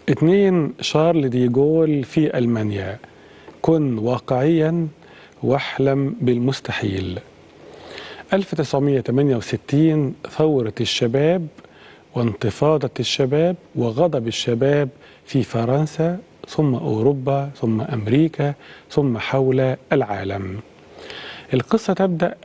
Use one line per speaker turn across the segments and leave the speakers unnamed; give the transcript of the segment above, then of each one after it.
اتنين شارل دي جول في ألمانيا كن واقعيا واحلم بالمستحيل 1968 ثورة الشباب وانتفاضة الشباب وغضب الشباب في فرنسا ثم أوروبا ثم أمريكا ثم حول العالم القصة تبدأ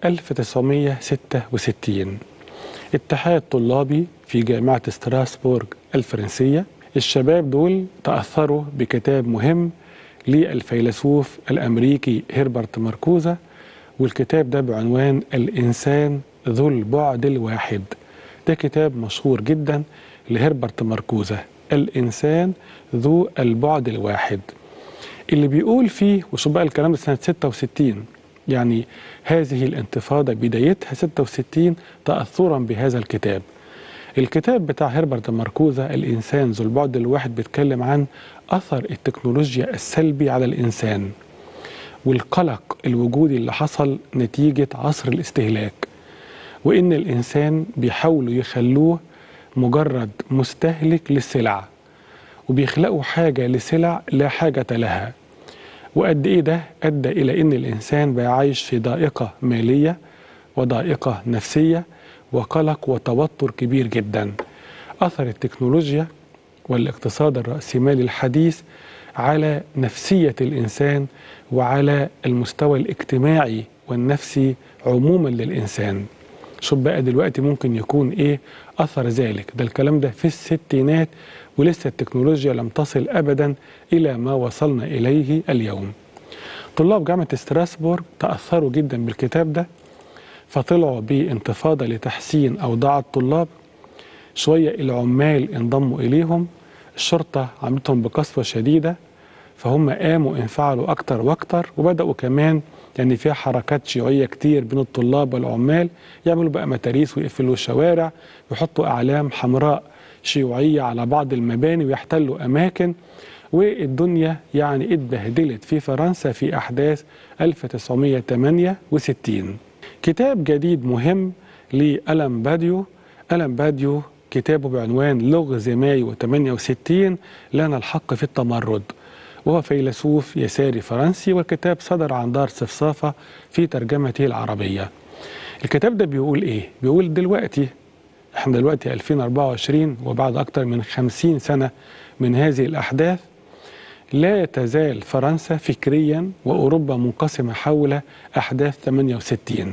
1966 اتحاد طلابي في جامعة ستراسبورغ الفرنسية الشباب دول تأثروا بكتاب مهم للفيلسوف الأمريكي هربرت ماركوزا والكتاب ده بعنوان الإنسان ذو البعد الواحد ده كتاب مشهور جدا لهربرت ماركوزا الإنسان ذو البعد الواحد اللي بيقول فيه وشوف بقى الكلام ده سنة 66 يعني هذه الانتفاضة بدايتها 66 تأثرا بهذا الكتاب الكتاب بتاع هربرت ماركوزا الإنسان ذو البعد الواحد بيتكلم عن أثر التكنولوجيا السلبي على الإنسان والقلق الوجودي اللي حصل نتيجة عصر الاستهلاك وإن الإنسان بيحاولوا يخلوه مجرد مستهلك للسلع وبيخلقوا حاجة لسلع لا حاجة لها وقد إيه ده أدى إلى إن الإنسان بقى عايش في ضائقة مالية وضائقة نفسية وقلق وتوتر كبير جدا أثر التكنولوجيا والاقتصاد الرأسمالي الحديث على نفسية الإنسان وعلى المستوى الاجتماعي والنفسي عموما للإنسان شوف بقى دلوقتي ممكن يكون إيه أثر ذلك ده الكلام ده في الستينات ولسه التكنولوجيا لم تصل أبدا إلى ما وصلنا إليه اليوم طلاب جامعة ستراسبورغ تأثروا جدا بالكتاب ده فطلعوا بانتفاضة لتحسين أوضاع الطلاب شوية العمال انضموا إليهم الشرطة عملتهم بقسوة شديدة فهم قاموا انفعلوا أكتر وأكتر وبدأوا كمان يعني فيها حركات شيوعية كتير بين الطلاب والعمال يعملوا بقى متاريس ويقفلوا الشوارع يحطوا أعلام حمراء شيوعية على بعض المباني ويحتلوا أماكن والدنيا يعني اتبهدلت في فرنسا في أحداث 1968 كتاب جديد مهم لألم باديو ألم باديو كتابه بعنوان لغز مايو 68 لنا الحق في التمرد وهو فيلسوف يساري فرنسي والكتاب صدر عن دار صفصافة في ترجمته العربية الكتاب ده بيقول ايه؟ بيقول دلوقتي احنا دلوقتي 2024 وبعد أكثر من 50 سنة من هذه الأحداث لا تزال فرنسا فكريا وأوروبا منقسمة حول أحداث 68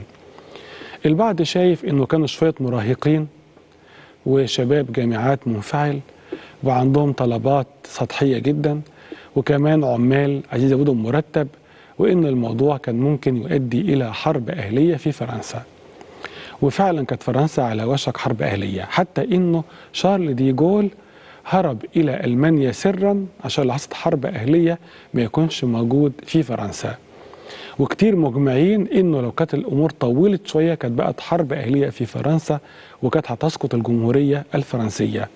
البعض شايف أنه كانوا شوية مراهقين وشباب جامعات منفعل وعندهم طلبات سطحية جدا وكمان عمال عايزين يزودوا مرتب وإن الموضوع كان ممكن يؤدي إلى حرب أهلية في فرنسا وفعلا كانت فرنسا على وشك حرب أهلية حتى إنه شارل دي جول هرب إلى ألمانيا سرا عشان لو حصلت حرب أهلية ما يكونش موجود في فرنسا وكتير مجمعين إنه لو كانت الأمور طولت شوية كانت بقت حرب أهلية في فرنسا وكانت هتسقط الجمهورية الفرنسية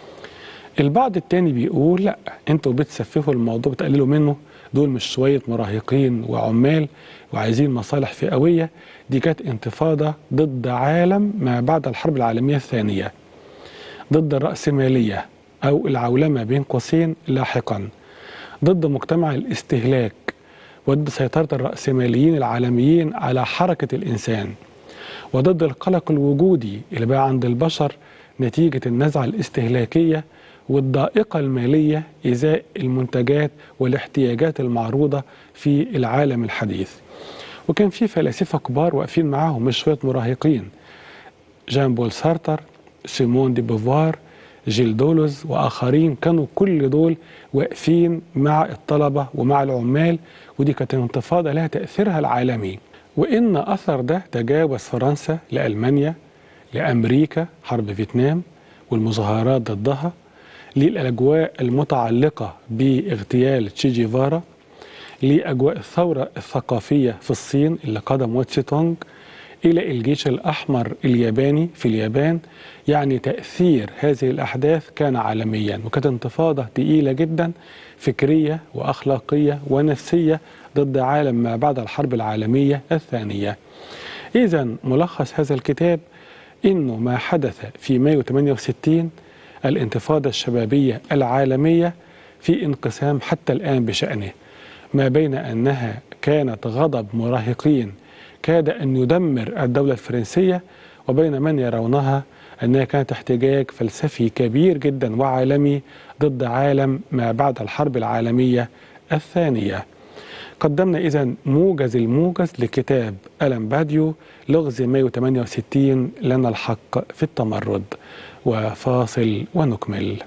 البعض التاني بيقول لا انتوا بتسفهوا الموضوع بتقللوا منه دول مش شوية مراهقين وعمال وعايزين مصالح فئوية دي كانت انتفاضة ضد عالم ما بعد الحرب العالمية الثانية ضد الرأسمالية أو العولمة بين قوسين لاحقا ضد مجتمع الاستهلاك وضد سيطرة الرأسماليين العالميين على حركة الإنسان وضد القلق الوجودي اللي بقى عند البشر نتيجة النزعة الاستهلاكية والضائقة المالية إزاء المنتجات والاحتياجات المعروضة في العالم الحديث وكان في فلاسفة كبار واقفين معاهم مش شوية مراهقين جان بول سارتر سيمون دي بوفوار جيل دولوز وآخرين كانوا كل دول واقفين مع الطلبة ومع العمال ودي كانت انتفاضة لها تأثيرها العالمي وإن أثر ده تجاوز فرنسا لألمانيا لأمريكا حرب فيتنام والمظاهرات ضدها للأجواء المتعلقة باغتيال تشي جيفارا لأجواء الثورة الثقافية في الصين اللي قادها مو تسي تونج إلى الجيش الأحمر الياباني في اليابان يعني تأثير هذه الأحداث كان عالميا وكانت انتفاضة تقيلة جدا فكرية وأخلاقية ونفسية ضد عالم ما بعد الحرب العالمية الثانية إذا ملخص هذا الكتاب إنه ما حدث في مايو 68 الانتفاضة الشبابية العالمية في انقسام حتى الآن بشأنه ما بين أنها كانت غضب مراهقين كاد أن يدمر الدولة الفرنسية وبين من يرونها أنها كانت احتجاج فلسفي كبير جدا وعالمي ضد عالم ما بعد الحرب العالمية الثانية قدمنا إذا موجز الموجز لكتاب ألم باديو لغز مايو 68 لنا الحق في التمرد وفاصل ونكمل